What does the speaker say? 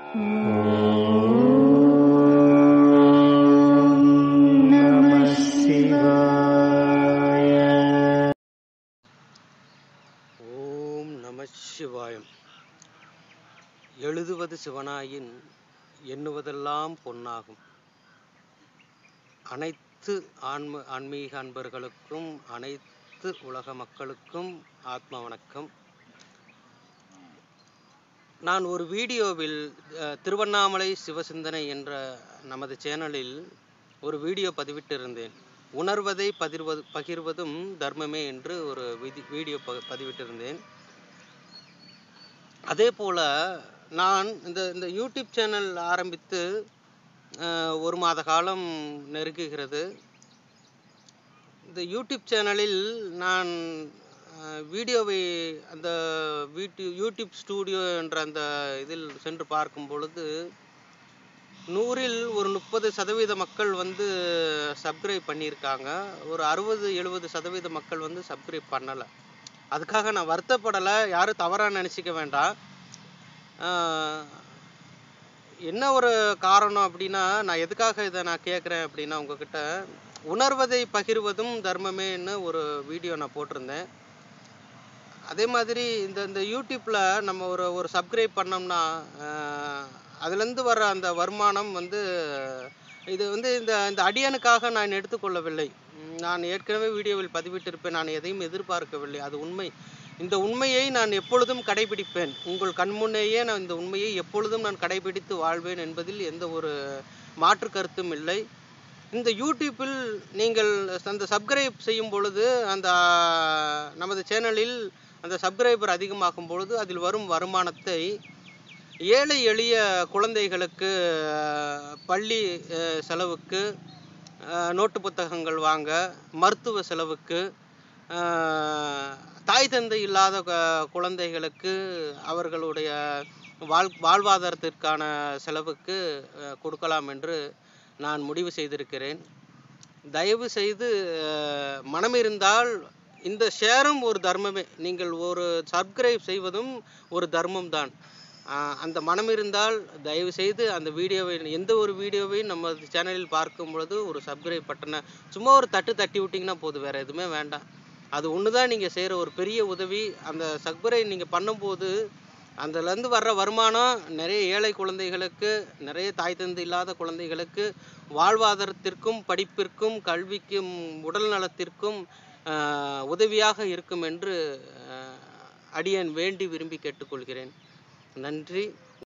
நம சிவாய ஓம் நம சிவாயம் எழுதுவது சிவனாயின் எண்ணுவதெல்லாம் பொன்னாகும் அனைத்து ஆன்ம ஆன்மீக அன்பர்களுக்கும் அனைத்து உலக மக்களுக்கும் ஆத்ம வணக்கம் நான் ஒரு வீடியோவில் அஹ், திருவண்ணாமலை சிவசிந்தனை என்ற நமது சேனலில் ஒரு வீடியோ பதிவிட்டிருந்தேன் உணர்வதை பதிர்வது பகிர்வதும் தர்மமே என்று ஒரு விதி வீடியோ ப பதிவிட்டிருந்தேன் அதே போல் நான் இந்த இந்த யூடியூப் சேனல் ஆரம்பித்து அஹ், ஒரு மாத காலம் நெருங்குகிறது இந்த யூடியூப் சேனலில் நான் அஹ், வீடியோவை அந்த வீட்டு யூடியூப் ஸ்டூடியோ என்ற அந்த இதில் சென்று பார்க்கும் பொழுது நூறில் ஒரு முப்பது சதவீத மக்கள் வந்து சப்ஸ்கிரைப் பண்ணியிருக்காங்க ஒரு அறுபது எழுபது சதவீத மக்கள் வந்து சப்ஸ்கிரைப் பண்ணலை அதுக்காக நான் வருத்தப்படலை யாரும் தவறாக நினச்சிக்க வேண்டாம் ஆஹ் என்ன ஒரு காரணம் அப்படின்னா நான் எதுக்காக இதை நான் கேட்குறேன் அப்படின்னா உங்ககிட்ட உணர்வதை பகிர்வதும் தர்மமேன்னு ஒரு வீடியோ நான் போட்டிருந்தேன் அதே மாதிரி இந்த இந்த யூடியூப்பில் நம்ம ஒரு ஒரு சப்ஸ்கிரைப் பண்ணோம்னா ஆஹ் அதுலேருந்து வர அந்த வருமானம் வந்து இது வந்து இந்த இந்த அடியனுக்காக நான் எடுத்துக்கொள்ளவில்லை உம் நான் ஏற்கனவே வீடியோவில் பதிவிட்டிருப்பேன் நான் எதையும் எதிர்பார்க்கவில்லை அது உண்மை இந்த உண்மையை நான் எப்பொழுதும் கடைபிடிப்பேன் உங்கள் கண்முன்னேயே நான் இந்த உண்மையை எப்பொழுதும் நான் கடைபிடித்து வாழ்வேன் என்பதில் எந்த ஒரு மாற்று கருத்தும் இல்லை இந்த யூடியூப்பில் நீங்கள் அந்த சப்ஸ்கிரைப் செய்யும் பொழுது அந்த நமது சேனலில் அந்த சப்ஸ்கிரைபர் அதிகமாகும் பொழுது அதில் வரும் வருமானத்தை ஏழை எளிய குழந்தைகளுக்கு அஹ், பள்ளி அஹ், செலவுக்கு அஹ், நோட்டு புத்தகங்கள் வாங்க மருத்துவ செலவுக்கு அஹ், தாய் தந்தை இல்லாத க- குழந்தைகளுக்கு அவர்களுடைய வாழ் வாழ்வாதாரத்திற்கான செலவுக்கு அஹ், கொடுக்கலாம் என்று நான் முடிவு செய்திருக்கிறேன் தயவு செய்து அஹ், மனம் இருந்தால் இந்த ஷேரும் ஒரு தர்மமே நீங்கள் ஒரு சப்ஸ்கிரைப் செய்வதும் ஒரு தர்மம் தான் அந்த மனம் இருந்தால் தயவு செய்து அந்த வீடியோவை எந்த ஒரு வீடியோவையும் நம்ம சேனலில் பார்க்கும் பொழுது ஒரு சப்ஸ்கிரைப் பட்டனை சும்மா ஒரு தட்டு தட்டி விட்டிங்கன்னா போதும் வேறு எதுவுமே வேண்டாம் அது ஒன்று தான் நீங்கள் செய்கிற ஒரு பெரிய உதவி அந்த சப்ஸ்கிரைப் நீங்கள் பண்ணும்போது அதுலேருந்து வர்ற வருமானம் நிறைய ஏழை குழந்தைகளுக்கு நிறைய தாய் தந்தை இல்லாத குழந்தைகளுக்கு வாழ்வாதாரத்திற்கும் படிப்பிற்கும் கல்விக்கும் உடல் நலத்திற்கும் ஆஹ், உதவியாக இருக்கும் என்று ஆஹ், அடியேன் வேண்டி விரும்பி கேட்டுக்கொள்கிறேன் நன்றி